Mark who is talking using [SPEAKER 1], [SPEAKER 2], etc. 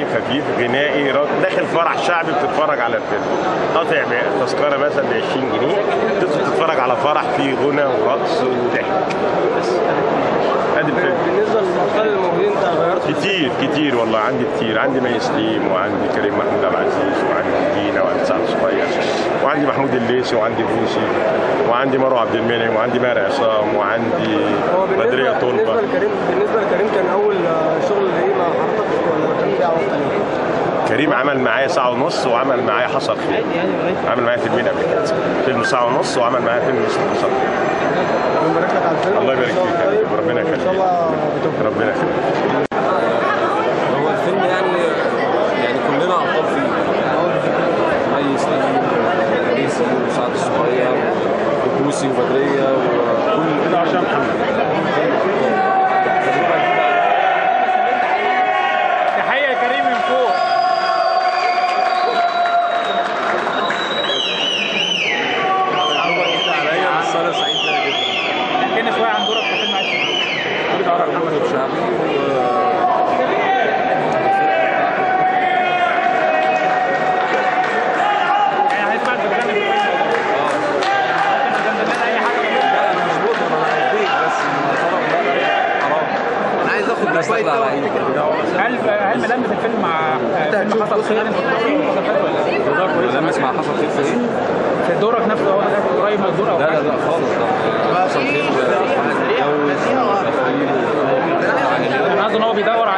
[SPEAKER 1] خفيف غنائي را- داخل فرح شعبي بتتفرج على الفيلم قاطع ب- تذكره مثلا ب 20 جنيه تدخل تتفرج على فرح فيه غنى ورقص وضحك بس ادي الفيلم
[SPEAKER 2] بالنسبه للابطال الموجودين انت غيرت في
[SPEAKER 1] كتير كتير والله عندي كتير عندي مي سليم وعندي كريم محمود عبد العزيز وعندي دينا وعندي سعد صغير وعندي محمود الليثي وعندي بوسي وعندي مروه عبد المنعم وعندي ماهر عصام وعندي
[SPEAKER 2] هو
[SPEAKER 1] بدريه
[SPEAKER 2] بالنسبه بالنسبه
[SPEAKER 1] طلبه
[SPEAKER 2] لكريم بالنسبه لكريم كان اول آه، شغل ليه مع حضرتك ولا كان ليه عوض تاني؟
[SPEAKER 1] كريم عمل معايا ساعه ونص وعمل معايا حصل خير عمل معايا فيلمين قبل كده فيلم ساعه ونص وعمل معايا فيلم اسمه حصل خير
[SPEAKER 2] بنبارك لك على الفيلم
[SPEAKER 1] الله يبارك
[SPEAKER 2] إن شاء الله
[SPEAKER 1] فيك يا
[SPEAKER 2] طيب،
[SPEAKER 1] حبيبي، ربنا
[SPEAKER 2] وان
[SPEAKER 1] يخليك.
[SPEAKER 2] شاء الله بتوفيق
[SPEAKER 1] ربنا يخليك
[SPEAKER 3] هو الفيلم يعني يعني كلنا ابطال فيه مي سليم وريسي وسعد الصغير وبوسي وبدريه وكل كده عشان
[SPEAKER 4] تحية كريم من فوق
[SPEAKER 3] عليا بس انا سعيد بيها جدا
[SPEAKER 4] احكي لنا شوية عن دورك في فيلم عايش في
[SPEAKER 3] كنت اعرف محمد شعبي و
[SPEAKER 4] يعني هنسمع البرنامج في الفيلم ده. اي حاجة
[SPEAKER 3] لا انا مش بقدر انا عايز بس طبعا حرام انا عايز اخد ناس داخله على عيني
[SPEAKER 4] هل هل ملمس الفيلم مع فيلم حصل خير انت كنت ولا
[SPEAKER 3] لمس مع حصل خير في ايه؟
[SPEAKER 4] في دورك نفسه هو ده قريب من الدور او
[SPEAKER 3] لا لا
[SPEAKER 4] حاجة؟
[SPEAKER 3] لا خالص ده حصل خير واحد متجوز ومسؤول
[SPEAKER 4] انا قصدي ان هو بيدور